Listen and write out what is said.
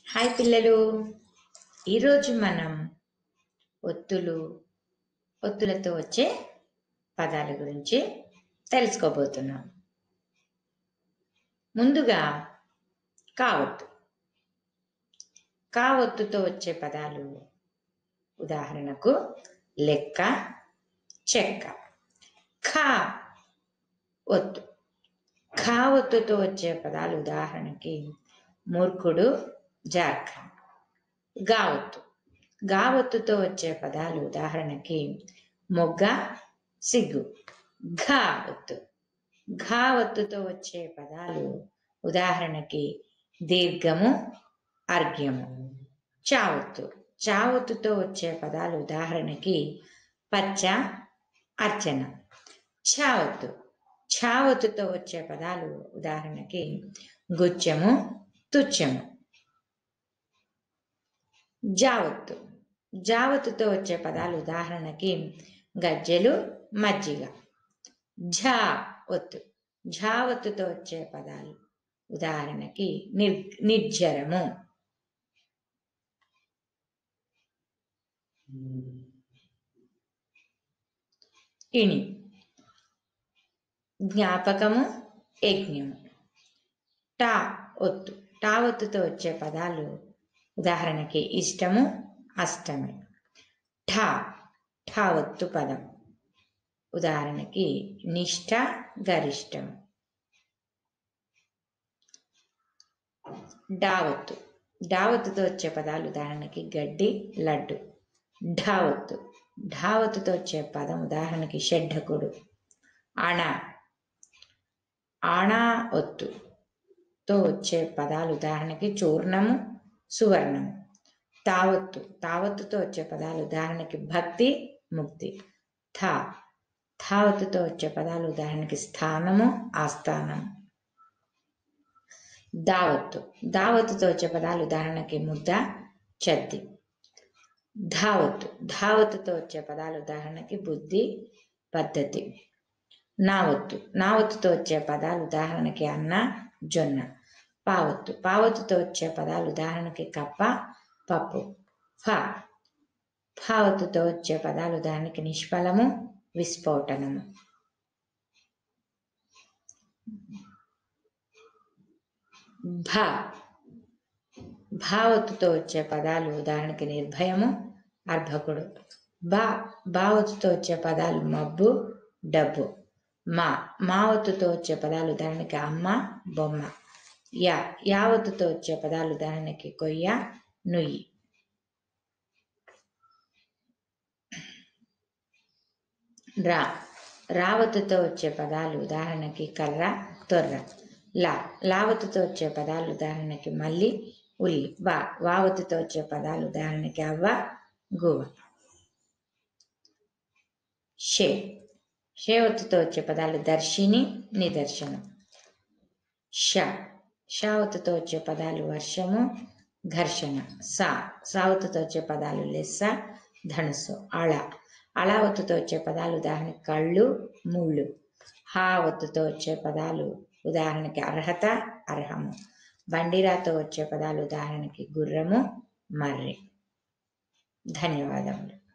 hi పిల్లలు ఈరోజు మనం ఒత్తులు ఒత్తులతో వచ్చే పదాల గురించి తెలుసుకోబోతున్నాం ముందుగా కావత్తు కావత్తుతో వచ్చే పదాలు ఉదాహరణకు లెక్క చెక్క ఖా ఒత్తు ఖా ఒత్తుతో వచ్చే పదాలు ఉదాహరణకి మూర్ఖుడు జార్ఖండ్ గావత్తు గావత్తుతో వచ్చే పదాలు ఉదాహరణకి మొగ్గ సిగ్గు ఘావత్తు ఘావత్తుతో వచ్చే పదాలు ఉదాహరణకి దీర్ఘము అర్ఘ్యము చావత్తు చావత్తుతో వచ్చే పదాలు ఉదాహరణకి పచ్చ అర్చన చావత్తు చావత్తుతో వచ్చే పదాలు ఉదాహరణకి గుచ్చము తుచ్చము జావత్తు జావత్తుతో వచ్చే పదాలు ఉదాహరణకి గజ్జెలు మజ్జిగ ఝా ఒత్తు ఝావత్తుతో వచ్చే పదాలు ఉదాహరణకి నిర్ నిర్జరము ఇణి జ్ఞాపకము యజ్ఞము టా ఒత్తు టా ఒత్తుతో వచ్చే పదాలు ఉదాహరణకి ఇష్టము అష్టమి ఠా ఠా ఒత్తు పదం ఉదాహరణకి నిష్ఠ గరిష్టం డావత్తు డావత్తుతో వచ్చే పదాలు ఉదాహరణకి గడ్డి లడ్డు ఢావత్తు ఢావత్తుతో వచ్చే పదం ఉదాహరణకి షడ్ఢకుడు అణ ఆణా ఒత్తుతో వచ్చే పదాలు ఉదాహరణకి చూర్ణము సువర్ణము తావత్తు తావత్తుతో వచ్చే పదాలు ఉదాహరణకి భక్తి ముక్తి థా థావత్తుతో వచ్చే పదాలు ఉదాహరణకి స్థానము ఆస్థానం దావత్తు దావత్తుతో వచ్చే పదాలు ఉదాహరణకి ముద్ద చద్ది ధావత్తు ధావత్తుతో వచ్చే పదాలు ఉదాహరణకి బుద్ధి పద్ధతి నావత్తు నావత్తుతో వచ్చే పదాలు ఉదాహరణకి అన్న జొన్న పావత్తు పావత్తుతో వచ్చే పదాలు ఉదాహరణకి కప్ప పప్పు ఫ ఫావత్తుతో వచ్చే పదాలు ఉదాహరణకి నిష్ఫలము విస్ఫోటనము భ భావత్తుతో వచ్చే పదాలు ఉదాహరణకి నిర్భయము అర్భకుడు బా భావత్తుతో వచ్చే పదాలు మబ్బు డబ్బు మా మావత్తుతో వచ్చే పదాలు ఉదాహరణకి అమ్మ బొమ్మ యా యావత్తుతో వచ్చే పదాలు ఉదాహరణకి కొయ్య నుయ్యి రా రావత్తుతో వచ్చే పదాలు ఉదాహరణకి కర్ర తొర్ర లా లావత్తుతో వచ్చే పదాలు ఉదాహరణకి మల్లి ఉల్లి వా వావత్తుతో వచ్చే పదాలు ఉదాహరణకి అవ్వ గువ్వ షే షేవత్తుతో వచ్చే పదాలు దర్శిని నిదర్శనం ష షావత్తుతో వచ్చే పదాలు వర్షము ఘర్షణ సా సావత్తుతో వచ్చే పదాలు లెస్స ధనుసు అళ అళావత్తుతో వచ్చే పదాలు ఉదాహరణకి కళ్ళు ముళ్ళు హావత్తుతో వచ్చే పదాలు ఉదాహరణకి అర్హత అర్హము బండిరాతో వచ్చే పదాలు ఉదాహరణకి గుర్రము మర్రి ధన్యవాదములు